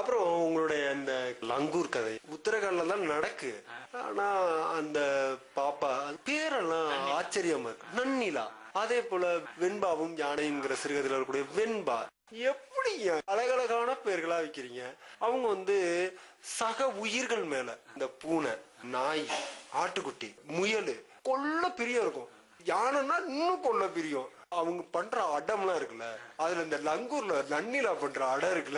அப்புறம் உங்களுடைய அந்த லங்கூர் கதை உத்தரகாண்ட்ல தான் நடக்கு ஆனா அந்த பாப்பா அது பேரெல்லாம் ஆச்சரியமா இருக்கு நன்னிலா அதே போல வெண்பாவும் யானைங்கிற சிறுகதையில் இருக்கக்கூடிய வெண்பா எப்படி அழகழகான பேர்களா வைக்கிறீங்க அவங்க வந்து சக உயிர்கள் மேல இந்த பூனை நாய் ஆட்டுக்குட்டி முயல் கொல்ல பிரியம் இருக்கும் யானைன்னா இன்னும் கொல்ல பிரியம் அவங்க பண்ற அடம்லாம் இருக்குல்ல அதுல இந்த லங்கூர்ல நன்னிலா பண்ற அடம் இருக்குல்ல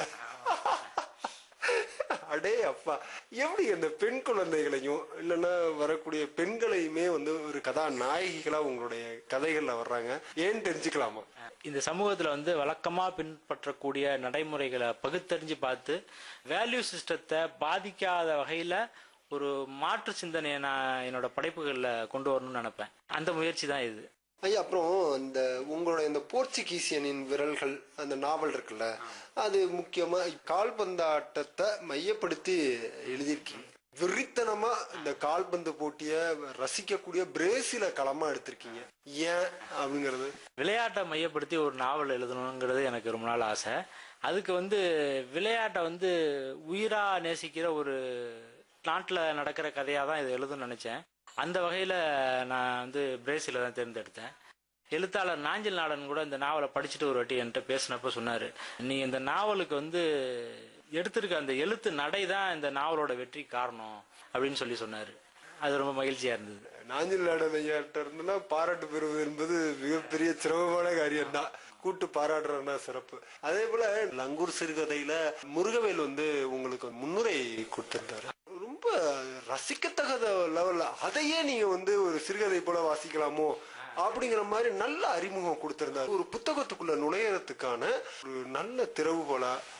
அடே அப்பா எப்படி அந்த பெண் குழந்தைகளையும் இல்லைன்னா வரக்கூடிய பெண்களையுமே வந்து ஒரு கதாநாயகிகளா உங்களுடைய கதைகள்ல வர்றாங்க ஏன்னு தெரிஞ்சுக்கலாமா இந்த சமூகத்துல வந்து வழக்கமா பின்பற்றக்கூடிய நடைமுறைகளை பகுத்தறிஞ்சு பார்த்து வேல்யூ சிஸ்டத்தை பாதிக்காத வகையில ஒரு மாற்று சிந்தனையை நான் என்னோட படைப்புகள்ல கொண்டு வரணும்னு நினைப்பேன் அந்த முயற்சி தான் இது ஐயா அப்புறம் இந்த உங்களுடைய இந்த போர்ச்சுகீசியனின் விரல்கள் அந்த நாவல் இருக்குல்ல அது முக்கியமா கால்பந்தாட்டத்தை மையப்படுத்தி எழுதியிருக்கீங்க வெறித்தனமா இந்த கால்பந்து போட்டிய ரசிக்கக்கூடிய பிரேசில களமா எடுத்திருக்கீங்க ஏன் அப்படிங்கிறது விளையாட்டை மையப்படுத்தி ஒரு நாவல் எழுதணுங்கிறது எனக்கு ரொம்ப நாள் ஆசை அதுக்கு வந்து விளையாட்டை வந்து உயிரா நேசிக்கிற ஒரு நாட்டில் நடக்கிற கதையாக தான் இதை எழுதணும்னு நினச்சேன் அந்த வகையில் நான் வந்து பிரேசிலை தான் தேர்ந்தெடுத்தேன் எழுத்தாளர் நாஞ்சில் நாடன் கூட இந்த நாவலை படிச்சுட்டு ஒரு வாட்டி என்கிட்ட பேசினப்ப சொன்னார் நீ இந்த நாவலுக்கு வந்து எடுத்திருக்க அந்த எழுத்து நடை தான் இந்த நாவலோட வெற்றி காரணம் அப்படின்னு சொல்லி சொன்னார் அது ரொம்ப மகிழ்ச்சியாக இருந்தது நாஞ்சில் நாடன் ஐயாட்ட இருந்தெல்லாம் பாராட்டு பெறுவது என்பது மிகப்பெரிய சிரமமான காரியம் தான் கூட்டு பாராட்டுறதுனா சிறப்பு அதே போல லங்கூர் சிறுகதையில முருகவேல் வந்து உங்களுக்கு முன்னுரை கொடுத்திருந்தாரு ரொம்ப ரசிக்கத்தகத லெவல்ல அதையே நீங்க வந்து ஒரு சிறுகதை போல வாசிக்கலாமோ அப்படிங்கிற மாதிரி நல்ல அறிமுகம் கொடுத்திருந்தாரு ஒரு புத்தகத்துக்குள்ள நுழையறதுக்கான ஒரு நல்ல திறவுகோலா